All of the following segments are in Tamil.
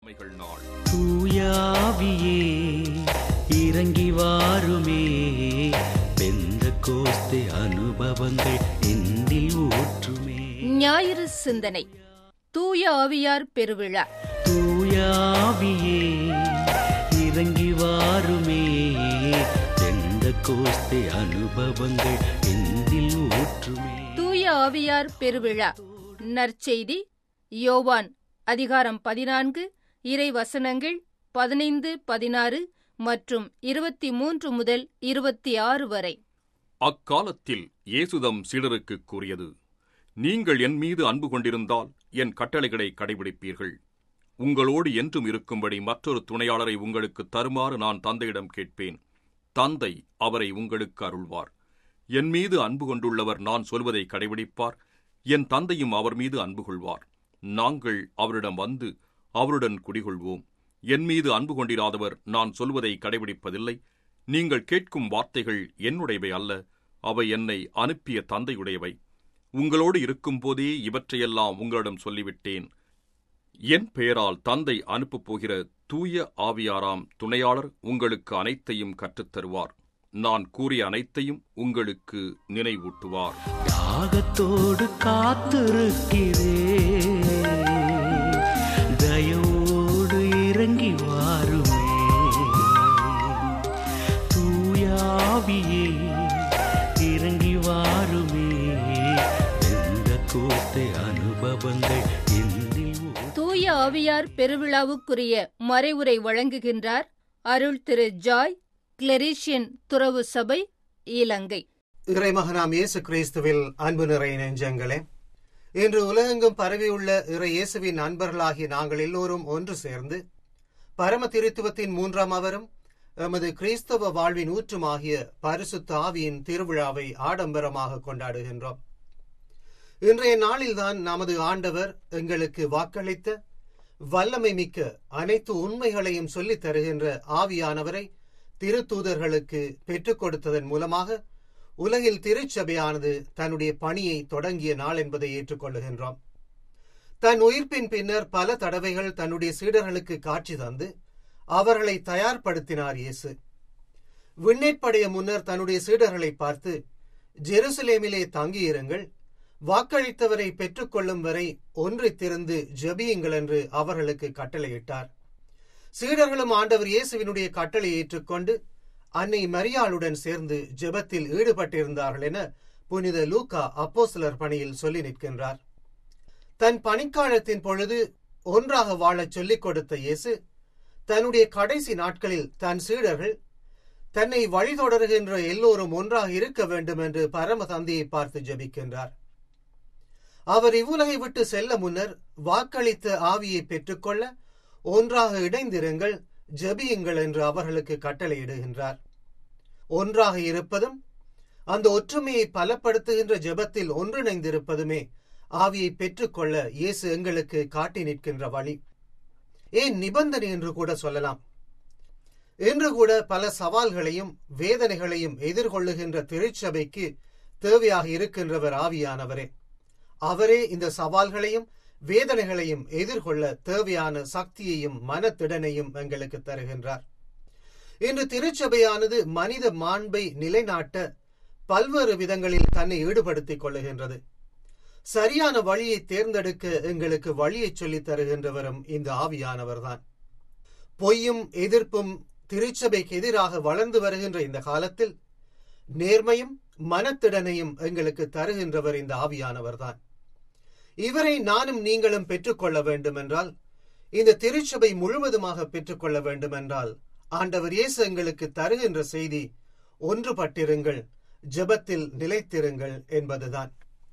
உண்மைகள் நாள் தூயாவியே இறங்கி வாருமே பெந்த கோஸ்து அனுபவங்கள் என்னில் ஊற்றுமே ஞாயிறு சிந்தனை தூய ஆவியார் பெருவிழா தூயாவியே இறங்கி வாருமே பெந்த கோஸ்து அனுபவங்கள் என்னில் ஊற்றுமே தூய ஆவியார் பெருவிழா நற்செய்தி யோவான் அதிகாரம் பதினான்கு இறை வசனங்கள் பதினைந்து பதினாறு மற்றும் இருபத்தி மூன்று முதல் இருபத்தி ஆறு வரை அக்காலத்தில் இயேசுதம் சீடருக்குக் கூறியது நீங்கள் என் மீது அன்பு கொண்டிருந்தால் என் கட்டளைகளை கடைபிடிப்பீர்கள் உங்களோடு என்றும் இருக்கும்படி மற்றொரு துணையாளரை உங்களுக்கு தருமாறு நான் தந்தையிடம் கேட்பேன் தந்தை அவரை உங்களுக்கு அருள்வார் என் மீது அன்பு கொண்டுள்ளவர் நான் சொல்வதை கடைபிடிப்பார் என் தந்தையும் அவர் மீது அன்பு கொள்வார் நாங்கள் அவரிடம் வந்து அவருடன் குடிகொள்வோம் என் மீது அன்பு கொண்டிராதவர் நான் சொல்வதை கடைபிடிப்பதில்லை நீங்கள் கேட்கும் வார்த்தைகள் என்னுடையவை அல்ல அவை என்னை அனுப்பிய தந்தையுடையவை உங்களோடு இருக்கும்போதே இவற்றையெல்லாம் உங்களிடம் சொல்லிவிட்டேன் என் பெயரால் தந்தை அனுப்பப் போகிற தூய ஆவியாராம் துணையாளர் உங்களுக்கு அனைத்தையும் கற்றுத் தருவார் நான் கூறிய அனைத்தையும் உங்களுக்கு நினைவூட்டுவார் தாகத்தோடு காத்திருக்கிறே தயவோடு இறங்கி வாருமே தூயாவியே இறங்கி வாருமே எந்த கோத்தை அனுபவங்கள் என்னில் ஊ- தூய ஆவியார் பெருவிழாவுக்குரிய மறைவுரை வழங்குகின்றார் அருள் திரு ஜாய் கிளரிஷியன் துறவு சபை இலங்கை இறைமகனாம் இயேசு கிறிஸ்துவில் அன்பு நிறை நெஞ்சங்களே இன்று உலகெங்கும் பரவியுள்ள இறை இயேசுவின் நண்பர்களாகிய நாங்கள் எல்லோரும் ஒன்று சேர்ந்து பரம திருத்துவத்தின் மூன்றாம் அவரும் எமது கிறிஸ்தவ வாழ்வின் ஊற்றுமாகிய பரிசுத்த ஆவியின் திருவிழாவை ஆடம்பரமாக கொண்டாடுகின்றோம் இன்றைய நாளில்தான் நமது ஆண்டவர் எங்களுக்கு வாக்களித்த வல்லமை மிக்க அனைத்து உண்மைகளையும் சொல்லித் தருகின்ற ஆவியானவரை திருத்தூதர்களுக்கு பெற்றுக் கொடுத்ததன் மூலமாக உலகில் திருச்சபையானது தன்னுடைய பணியை தொடங்கிய நாள் என்பதை ஏற்றுக்கொள்ளுகின்றோம் தன் உயிர்ப்பின் பின்னர் பல தடவைகள் தன்னுடைய சீடர்களுக்கு காட்சி தந்து அவர்களை தயார்படுத்தினார் இயேசு விண்ணேற்படைய முன்னர் தன்னுடைய சீடர்களை பார்த்து ஜெருசலேமிலே தங்கியிருங்கள் வாக்களித்தவரை பெற்றுக்கொள்ளும் வரை ஒன்றித்திருந்து ஜெபியுங்கள் என்று அவர்களுக்கு கட்டளையிட்டார் சீடர்களும் ஆண்டவர் இயேசுவினுடைய கட்டளை ஏற்றுக்கொண்டு அன்னை மரியாளுடன் சேர்ந்து ஜெபத்தில் ஈடுபட்டிருந்தார்கள் என புனித லூக்கா அப்போஸ்தலர் பணியில் சொல்லி நிற்கின்றார் தன் பணிக்காலத்தின் பொழுது ஒன்றாக வாழச் சொல்லிக் கொடுத்த இயேசு தன்னுடைய கடைசி நாட்களில் தன் சீடர்கள் தன்னை வழிதொடர்கின்ற எல்லோரும் ஒன்றாக இருக்க வேண்டும் என்று பரம தந்தையை பார்த்து ஜெபிக்கின்றார் அவர் இவ்வுலகை விட்டு செல்ல முன்னர் வாக்களித்த ஆவியை பெற்றுக்கொள்ள ஒன்றாக இணைந்திருங்கள் ஜெபியுங்கள் என்று அவர்களுக்கு கட்டளையிடுகின்றார் ஒன்றாக இருப்பதும் அந்த ஒற்றுமையை பலப்படுத்துகின்ற ஜெபத்தில் ஒன்றிணைந்திருப்பதுமே ஆவியை பெற்றுக்கொள்ள இயேசு எங்களுக்கு காட்டி நிற்கின்ற வழி ஏன் நிபந்தனை என்று கூட சொல்லலாம் இன்று கூட பல சவால்களையும் வேதனைகளையும் எதிர்கொள்ளுகின்ற திருச்சபைக்கு தேவையாக இருக்கின்றவர் ஆவியானவரே அவரே இந்த சவால்களையும் வேதனைகளையும் எதிர்கொள்ள தேவையான சக்தியையும் மனத்திடனையும் எங்களுக்கு தருகின்றார் இன்று திருச்சபையானது மனித மாண்பை நிலைநாட்ட பல்வேறு விதங்களில் தன்னை ஈடுபடுத்திக் கொள்ளுகின்றது சரியான வழியை தேர்ந்தெடுக்க எங்களுக்கு வழியை சொல்லித் தருகின்றவரும் இந்த ஆவியானவர்தான் பொய்யும் எதிர்ப்பும் திருச்சபைக்கு எதிராக வளர்ந்து வருகின்ற இந்த காலத்தில் நேர்மையும் மனத்திடனையும் எங்களுக்கு தருகின்றவர் இந்த ஆவியானவர்தான் இவரை நானும் நீங்களும் பெற்றுக்கொள்ள வேண்டுமென்றால் இந்த திருச்சபை முழுவதுமாக பெற்றுக்கொள்ள வேண்டுமென்றால் ஆண்டவர் இயேசு எங்களுக்கு தருகின்ற செய்தி ஒன்றுபட்டிருங்கள் ஜெபத்தில் நிலைத்திருங்கள் என்பதுதான்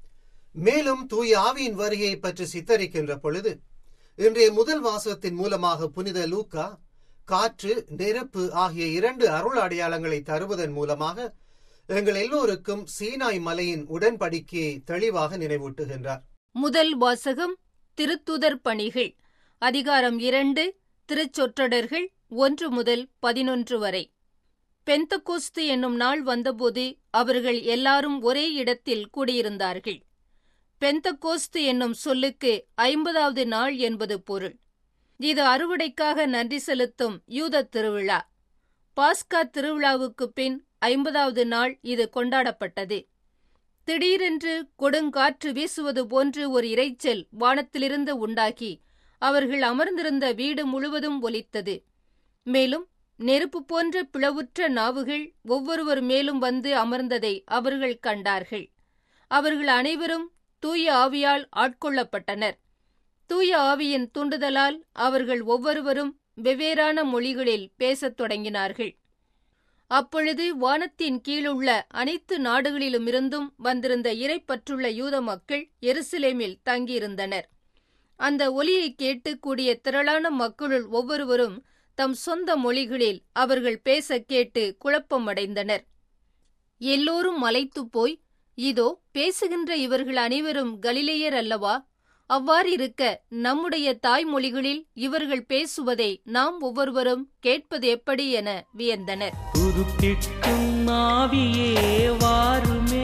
மேலும் தூய ஆவியின் வருகையை பற்றி சித்தரிக்கின்ற பொழுது இன்றைய முதல் வாசகத்தின் மூலமாக புனித லூக்கா காற்று நெருப்பு ஆகிய இரண்டு அருள் அடையாளங்களை தருவதன் மூலமாக எங்கள் எல்லோருக்கும் சீனாய் மலையின் உடன்படிக்கையை தெளிவாக நினைவூட்டுகின்றார் முதல் வாசகம் திருத்துதர் பணிகள் அதிகாரம் இரண்டு திருச்சொற்றடர்கள் ஒன்று முதல் பதினொன்று வரை பெந்தகோஸ்து என்னும் நாள் வந்தபோது அவர்கள் எல்லாரும் ஒரே இடத்தில் கூடியிருந்தார்கள் பெந்தகோஸ்து என்னும் சொல்லுக்கு ஐம்பதாவது நாள் என்பது பொருள் இது அறுவடைக்காக நன்றி செலுத்தும் யூத திருவிழா பாஸ்கா திருவிழாவுக்குப் பின் ஐம்பதாவது நாள் இது கொண்டாடப்பட்டது திடீரென்று கொடுங்காற்று வீசுவது போன்று ஒரு இரைச்சல் வானத்திலிருந்து உண்டாகி அவர்கள் அமர்ந்திருந்த வீடு முழுவதும் ஒலித்தது மேலும் நெருப்பு போன்ற பிளவுற்ற நாவுகள் ஒவ்வொருவர் மேலும் வந்து அமர்ந்ததை அவர்கள் கண்டார்கள் அவர்கள் அனைவரும் தூய ஆவியால் ஆட்கொள்ளப்பட்டனர் தூய ஆவியின் தூண்டுதலால் அவர்கள் ஒவ்வொருவரும் வெவ்வேறான மொழிகளில் பேசத் தொடங்கினார்கள் அப்பொழுது வானத்தின் கீழுள்ள அனைத்து நாடுகளிலுமிருந்தும் வந்திருந்த இறைப்பற்றுள்ள யூத மக்கள் எருசலேமில் தங்கியிருந்தனர் அந்த ஒலியை கேட்டு கூடிய திரளான மக்களுள் ஒவ்வொருவரும் தம் சொந்த மொழிகளில் அவர்கள் பேசக் கேட்டு குழப்பமடைந்தனர் எல்லோரும் மலைத்துப் போய் இதோ பேசுகின்ற இவர்கள் அனைவரும் கலிலேயர் அல்லவா அவ்வாறிருக்க நம்முடைய தாய்மொழிகளில் இவர்கள் பேசுவதை நாம் ஒவ்வொருவரும் கேட்பது எப்படி என வியந்தனர் புதுப்பிக்கும் ஆவியே வாருமே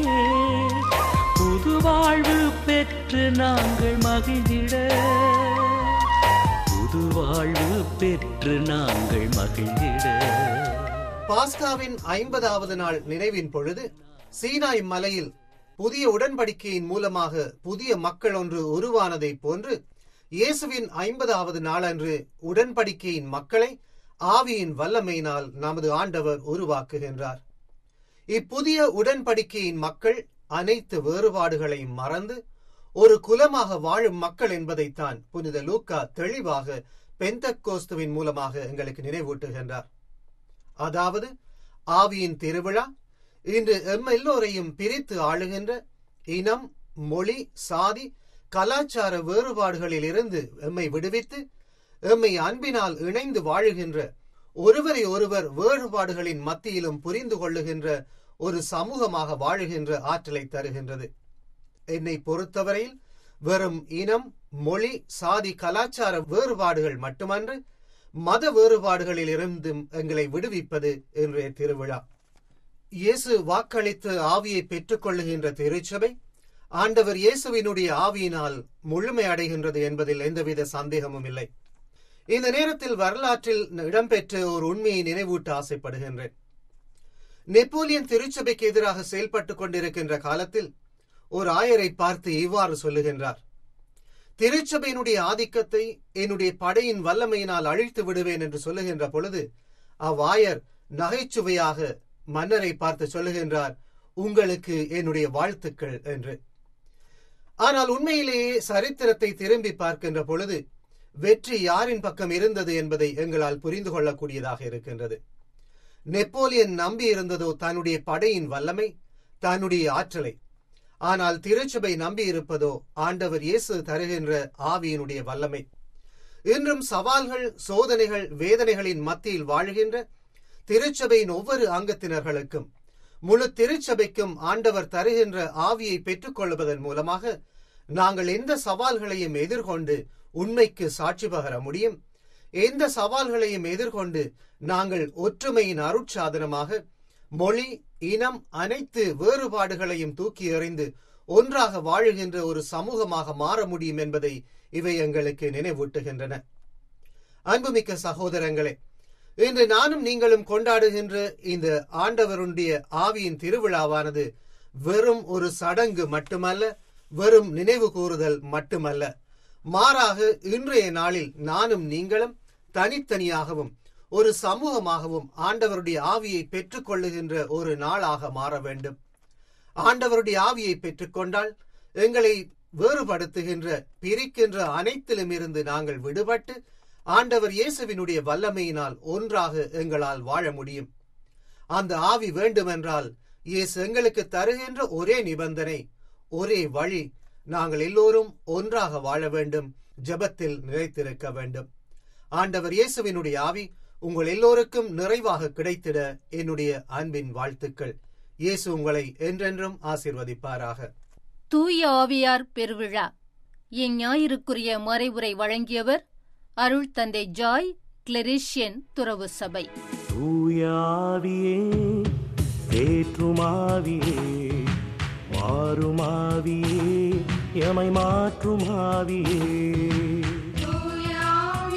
புது வாழ்வு பெற்று நாங்கள் மகிழ்ந்திட புது வாழ்வு பெற்று நாங்கள் மகிழ்ந்திட பாஸ்காவின் ஐம்பதாவது நாள் நினைவின் பொழுது சீனாய் மலையில் புதிய உடன்படிக்கையின் மூலமாக புதிய மக்கள் ஒன்று உருவானதைப் போன்று இயேசுவின் ஐம்பதாவது நாளன்று உடன்படிக்கையின் மக்களை ஆவியின் வல்லமையினால் நமது ஆண்டவர் உருவாக்குகின்றார் இப்புதிய உடன்படிக்கையின் மக்கள் அனைத்து வேறுபாடுகளையும் மறந்து ஒரு குலமாக வாழும் மக்கள் என்பதைத்தான் புனித லூக்கா தெளிவாக பெந்தக்கோஸ்துவின் மூலமாக எங்களுக்கு நினைவூட்டுகின்றார் அதாவது ஆவியின் திருவிழா இன்று எம் எல்லோரையும் பிரித்து ஆளுகின்ற இனம் மொழி சாதி கலாச்சார வேறுபாடுகளில் இருந்து எம்மை விடுவித்து எம்மை அன்பினால் இணைந்து வாழுகின்ற ஒருவரை ஒருவர் வேறுபாடுகளின் மத்தியிலும் புரிந்து கொள்ளுகின்ற ஒரு சமூகமாக வாழுகின்ற ஆற்றலை தருகின்றது என்னை பொறுத்தவரையில் வெறும் இனம் மொழி சாதி கலாச்சார வேறுபாடுகள் மட்டுமன்று மத வேறுபாடுகளில் இருந்தும் எங்களை விடுவிப்பது இன்றைய திருவிழா இயேசு வாக்களித்து ஆவியை பெற்றுக்கொள்ளுகின்ற திருச்சபை ஆண்டவர் இயேசுவினுடைய ஆவியினால் முழுமை அடைகின்றது என்பதில் எந்தவித சந்தேகமும் இல்லை இந்த நேரத்தில் வரலாற்றில் இடம்பெற்ற ஒரு உண்மையை நினைவூட்ட ஆசைப்படுகின்றேன் நெப்போலியன் திருச்சபைக்கு எதிராக செயல்பட்டுக் கொண்டிருக்கின்ற காலத்தில் ஒரு ஆயரை பார்த்து இவ்வாறு சொல்லுகின்றார் திருச்சபையினுடைய ஆதிக்கத்தை என்னுடைய படையின் வல்லமையினால் அழித்து விடுவேன் என்று சொல்லுகின்ற பொழுது அவ்வாயர் நகைச்சுவையாக மன்னரை பார்த்து சொல்லுகின்றார் உங்களுக்கு என்னுடைய வாழ்த்துக்கள் என்று ஆனால் உண்மையிலேயே சரித்திரத்தை திரும்பி பார்க்கின்ற பொழுது வெற்றி யாரின் பக்கம் இருந்தது என்பதை எங்களால் புரிந்து கொள்ளக்கூடியதாக இருக்கின்றது நெப்போலியன் நம்பி இருந்ததோ தன்னுடைய படையின் வல்லமை தன்னுடைய ஆற்றலை ஆனால் திருச்சபை நம்பி இருப்பதோ ஆண்டவர் இயேசு தருகின்ற ஆவியினுடைய வல்லமை இன்றும் சவால்கள் சோதனைகள் வேதனைகளின் மத்தியில் வாழ்கின்ற திருச்சபையின் ஒவ்வொரு அங்கத்தினர்களுக்கும் முழு திருச்சபைக்கும் ஆண்டவர் தருகின்ற ஆவியை பெற்றுக்கொள்வதன் மூலமாக நாங்கள் எந்த சவால்களையும் எதிர்கொண்டு உண்மைக்கு சாட்சி பகர முடியும் எந்த சவால்களையும் எதிர்கொண்டு நாங்கள் ஒற்றுமையின் அருட்சாதனமாக மொழி இனம் அனைத்து வேறுபாடுகளையும் தூக்கி எறிந்து ஒன்றாக வாழுகின்ற ஒரு சமூகமாக மாற முடியும் என்பதை இவை எங்களுக்கு நினைவூட்டுகின்றன அன்புமிக்க சகோதரங்களே இன்று நானும் நீங்களும் கொண்டாடுகின்ற இந்த ஆண்டவருடைய ஆவியின் திருவிழாவானது வெறும் ஒரு சடங்கு மட்டுமல்ல வெறும் நினைவு கூறுதல் மட்டுமல்ல மாறாக இன்றைய நாளில் நானும் நீங்களும் தனித்தனியாகவும் ஒரு சமூகமாகவும் ஆண்டவருடைய ஆவியை பெற்றுக்கொள்ளுகின்ற ஒரு நாளாக மாற வேண்டும் ஆண்டவருடைய ஆவியை பெற்றுக்கொண்டால் எங்களை வேறுபடுத்துகின்ற பிரிக்கின்ற அனைத்திலும் இருந்து நாங்கள் விடுபட்டு ஆண்டவர் இயேசுவினுடைய வல்லமையினால் ஒன்றாக எங்களால் வாழ முடியும் அந்த ஆவி வேண்டுமென்றால் இயேசு எங்களுக்கு தருகின்ற ஒரே நிபந்தனை ஒரே வழி நாங்கள் எல்லோரும் ஒன்றாக வாழ வேண்டும் ஜெபத்தில் நிலைத்திருக்க வேண்டும் ஆண்டவர் இயேசுவினுடைய ஆவி உங்கள் எல்லோருக்கும் நிறைவாக கிடைத்திட என்னுடைய அன்பின் வாழ்த்துக்கள் இயேசு உங்களை என்றென்றும் ஆசிர்வதிப்பாராக தூய ஆவியார் பெருவிழா இஞ்ஞாயிறுக்குரிய மறைவுரை வழங்கியவர் அருள் தந்தை ஜாய் கிளரிஷியன் துறவு சபை தூயாவியே தேற்றுமாவியே வாருமாவியே எமை மாற்றுமாவியே தூயாவியே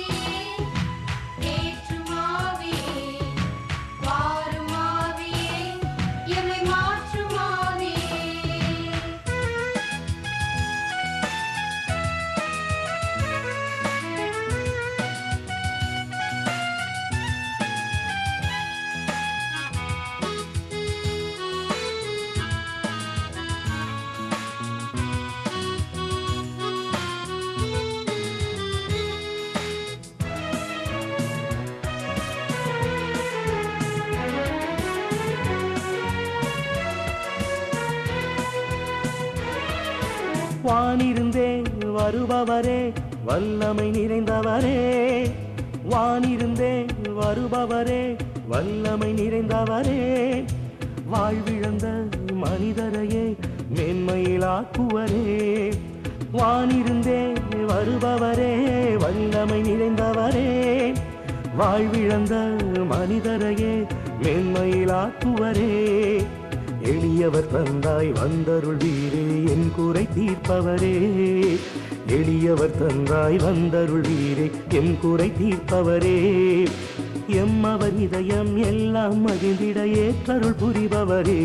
வானிருந்தே வருபவரே வல்லமை நிறைந்தவரே வானிருந்தே வருபவரே வல்லமை நிறைந்தவரே வாழ்விழந்த மனிதரையே மேன்மையிலாக்குவரே வானிருந்தே வருபவரே வல்லமை நிறைந்தவரே வாழ்விழந்த மனிதரையே மேன்மையிலாக்குவரே எளியவர் தந்தாய் வந்தருள் வீரே என் குறை தீர்ப்பவரே எளியவர் தந்தாய் வந்தருள் வீரே என் குறை தீர்ப்பவரே எம்மவர் இதயம் எல்லாம் மகிழ்ந்திட ஏற்றருள் புரிபவரே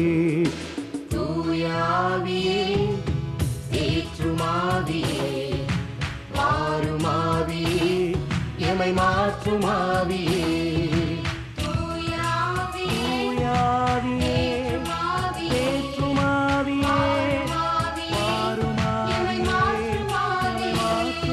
தூயாவியே ஏற்றுமாவியே மாறுமாவியே எமை மாற்றுமாவியே தூயாவியே ஏற்றுமாவியே மாறுமாவியே மாற்றுமாவியே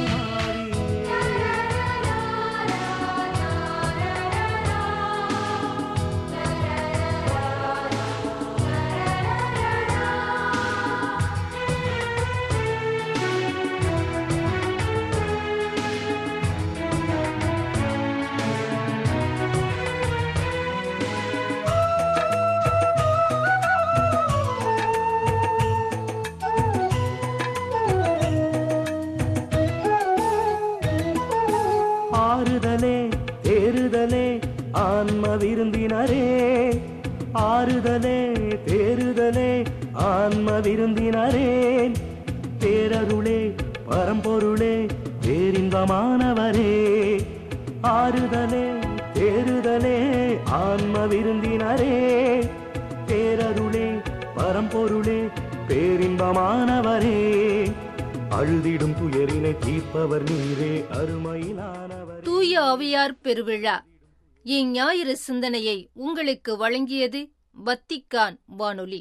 ஆறுதலே தேறுதலே ஆன்ம விருந்தினரே ஆறுதலே தேறுதலே ஆன்ம விருந்தினரே பேரருளே பரம்பொருளே பேரின்பமானவரே ஆறுதலே தேறுதலே ஆன்ம விருந்தினரே பேரருளே பரம்பொருளே பேரின்பமானவரே அழுதிடும் துயரினை தீர்ப்பவர் நீரே அருமையிலானவர் தூய ஆவியார் பெருவிழா இஞ்ஞாயிறு சிந்தனையை உங்களுக்கு வழங்கியது வத்திக்கான் வானொலி